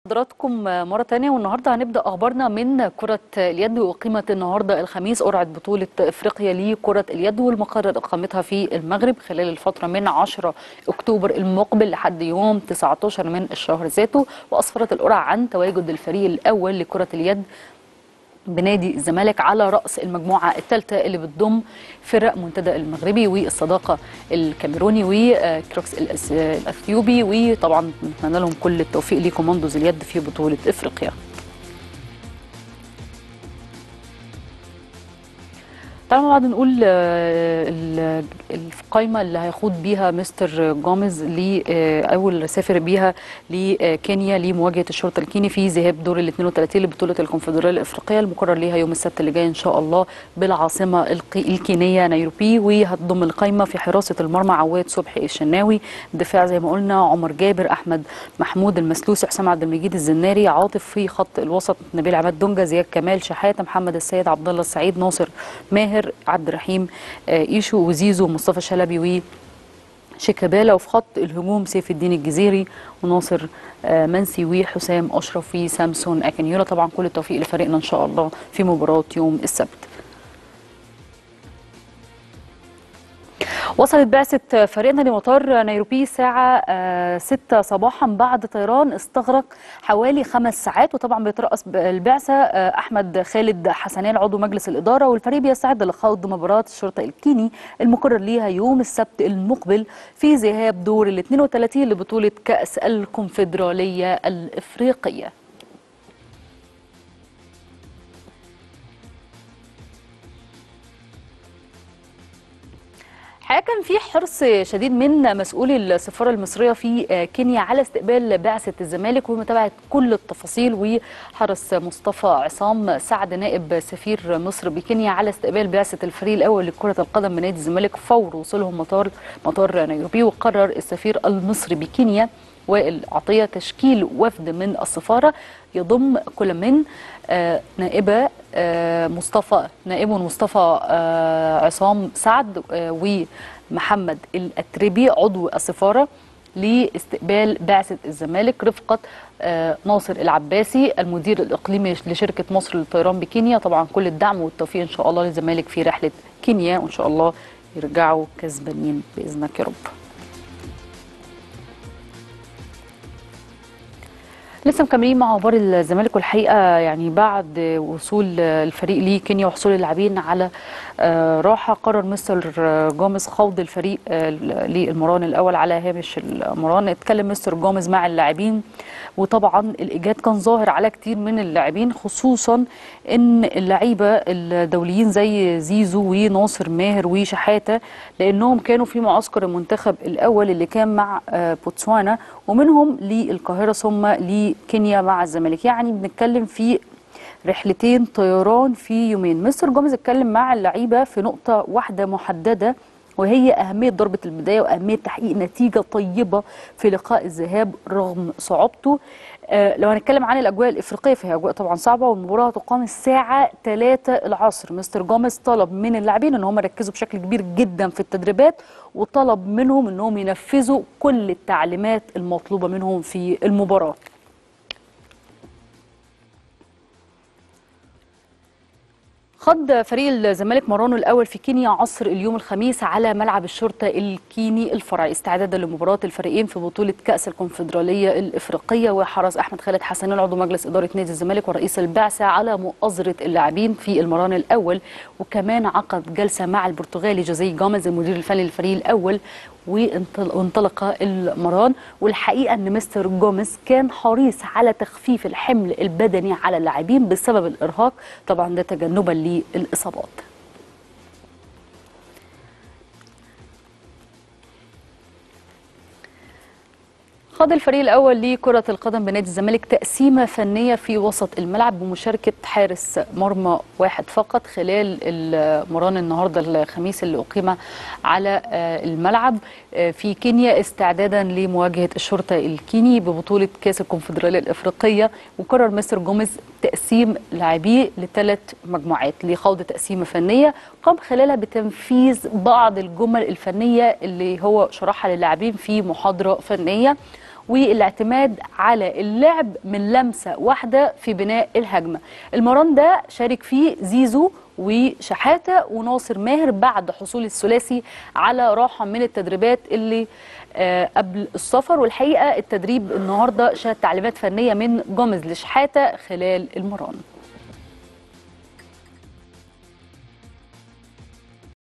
حضراتكم مرة تانية والنهاردة هنبدأ أخبارنا من كرة اليد وأقيمت النهاردة الخميس قرعة بطولة إفريقيا لكرة اليد والمقرر إقامتها في المغرب خلال الفترة من 10 أكتوبر المقبل لحد يوم 19 من الشهر ذاته وأسفرت القرعة عن تواجد الفريق الأول لكرة اليد بنادي الزمالك على رأس المجموعة الثالثة اللي بتضم فرق منتدى المغربي والصداقة الكاميروني وكروكس الأس- الأثيوبي وطبعا نتمنى لهم كل التوفيق لكوماندوز اليد في بطولة إفريقيا تعالوا مع بعض نقول آه، ال- القائمة اللي هيخوض بيها مستر جوميز ل آه، أول سافر بيها لكينيا لمواجهة الشرطة الكيني في ذهاب دور ال 32 لبطولة الكونفدرالية الإفريقية المقرر ليها يوم السبت اللي جاي إن شاء الله بالعاصمة القي- الكينية نيروبي وهتضم القائمة في حراسة المرمى عواد صبحي الشناوي الدفاع زي ما قلنا عمر جابر أحمد محمود المسلوسي حسام عبد المجيد الزناري عاطف في خط الوسط نبيل عماد دونجا زياد كمال شحاتة محمد السيد عبد الله السعيد ناصر ماهر عبد الرحيم آه، ايشو وزيزو ومصطفى شلبي وشيكابالا وفي خط الهجوم سيف الدين الجزيري وناصر آه، منسي وحسام اشرف وسامسون اكنيولا طبعا كل التوفيق لفريقنا ان شاء الله في مباراه يوم السبت وصلت بعثة فريقنا لمطار نيروبي الساعة آه، 6 صباحا بعد طيران استغرق حوالي خمس ساعات وطبعا بيترأس البعثة آه، أحمد خالد حسنان عضو مجلس الإدارة والفريق بيستعد لخوض مباراة الشرطة الكيني المقرر ليها يوم السبت المقبل في ذهاب دور ال 32 لبطولة كأس الكونفدرالية الإفريقية الحقيقه كان في حرص شديد من مسؤولي السفاره المصريه في كينيا على استقبال بعثه الزمالك ومتابعه كل التفاصيل وحرص مصطفى عصام سعد نائب سفير مصر بكينيا على استقبال بعثه الفريق الاول لكره القدم بنادي الزمالك فور وصولهم مطار مطار نيروبي وقرر السفير المصري بكينيا وائل عطيه تشكيل وفد من السفاره يضم كل من آه، نائبه آه، مصطفى نائبه مصطفى آه، عصام سعد آه، ومحمد الاتربي عضو السفاره لاستقبال بعثه الزمالك رفقه آه، ناصر العباسي المدير الاقليمي لشركه مصر للطيران بكينيا طبعا كل الدعم والتوفيق ان شاء الله للزمالك في رحله كينيا وان شاء الله يرجعوا كسبانين باذنك يا رب لسه مكملين مع اخبار الزمالك والحقيقه يعني بعد وصول الفريق لكينيا وحصول اللاعبين على آه، راحه قرر مستر جوميز خوض الفريق آه، للمران الاول على هامش المران اتكلم مستر جوميز مع اللاعبين وطبعا الايجاد كان ظاهر على كتير من اللاعبين خصوصا ان اللعيبه الدوليين زي زيزو وناصر ماهر وشحاته لانهم كانوا في معسكر المنتخب الاول اللي كان مع آه، بوتسوانا ومنهم للقاهره ثم لكينيا مع الزمالك يعني بنتكلم في رحلتين طيران في يومين مستر جوميز اتكلم مع اللعيبه في نقطه واحده محدده وهي أهمية ضربة البداية وأهمية تحقيق نتيجة طيبة في لقاء الذهاب رغم صعوبته آه، لو هنتكلم عن الأجواء الإفريقية فهي أجواء طبعا صعبة والمباراة هتقام الساعة 3 العصر مستر جوميز طلب من اللاعبين أن هم يركزوا بشكل كبير جدا في التدريبات وطلب منهم أنهم ينفذوا كل التعليمات المطلوبة منهم في المباراة خض فريق الزمالك مرانه الاول في كينيا عصر اليوم الخميس على ملعب الشرطه الكيني الفرعي استعدادا لمباراه الفريقين في بطوله كاس الكونفدراليه الافريقيه وحرص احمد خالد حسنين عضو مجلس اداره نادي الزمالك ورئيس البعثه على مؤازره اللاعبين في المران الاول وكمان عقد جلسه مع البرتغالي جوزيه جامز المدير الفني للفريق الاول وانطل- وانطلق المران والحقيقه ان مستر جوميز كان حريص على تخفيف الحمل البدني على اللاعبين بسبب الارهاق طبعا ده تجنبا للاصابات خاض الفريق الاول لكره القدم بنادي الزمالك تقسيمه فنيه في وسط الملعب بمشاركه حارس مرمى واحد فقط خلال المران النهارده الخميس اللي اقيم على آه، الملعب آه، في كينيا استعدادا لمواجهه الشرطه الكيني ببطوله كاس الكونفدراليه الافريقيه وقرر مستر جوميز تقسيم لاعبيه لثلاث مجموعات لخوض تقسيمه فنيه قام خلالها بتنفيذ بعض الجمل الفنيه اللي هو شرحها للاعبين في محاضره فنيه والاعتماد على اللعب من لمسه واحده في بناء الهجمه المران ده شارك فيه زيزو وشحاته وناصر ماهر بعد حصول الثلاثي على راحه من التدريبات اللي آه، قبل السفر والحقيقه التدريب النهارده شهد تعليمات فنيه من جوميز لشحاته خلال المران